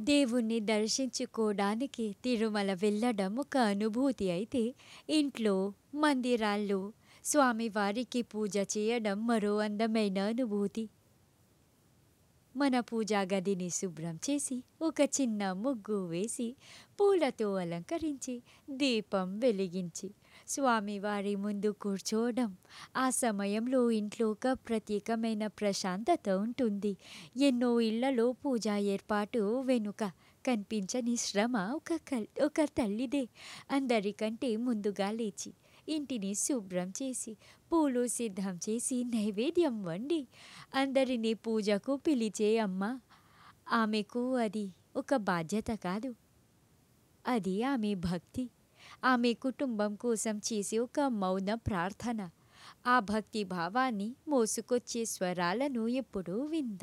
దేవుణ్ణి దర్శించుకోవడానికి తిరుమల వెళ్ళడం ఒక అనుభూతి అయితే ఇంట్లో మందిరాల్లో స్వామివారికి పూజ చేయడం మరో అందమైన అనుభూతి మన పూజా గదిని శుభ్రం చేసి ఒక చిన్న ముగ్గు వేసి పూలతో అలంకరించి దీపం వెలిగించి స్వామివారి ముందు కూర్చోవడం ఆ సమయంలో ఇంట్లో ఒక ప్రత్యేకమైన ప్రశాంతత ఉంటుంది ఎన్నో ఇళ్లలో పూజా ఏర్పాటు వెనుక కనిపించని శ్రమ ఒక కల్ ఒక తల్లిదే అందరికంటే ముందుగా లేచి ఇంటిని శుభ్రం చేసి పూలు సిద్ధం చేసి నైవేద్యం వండి అందరినీ పూజకు పిలిచే అమ్మ ఆమెకు అది ఒక బాధ్యత కాదు అది ఆమె భక్తి ఆమె కుటుంబం కోసం చేసే ఒక మౌన ప్రార్థన ఆ భక్తి భావాన్ని మోసుకొచ్చే స్వరాలను ఎప్పుడూ విందాం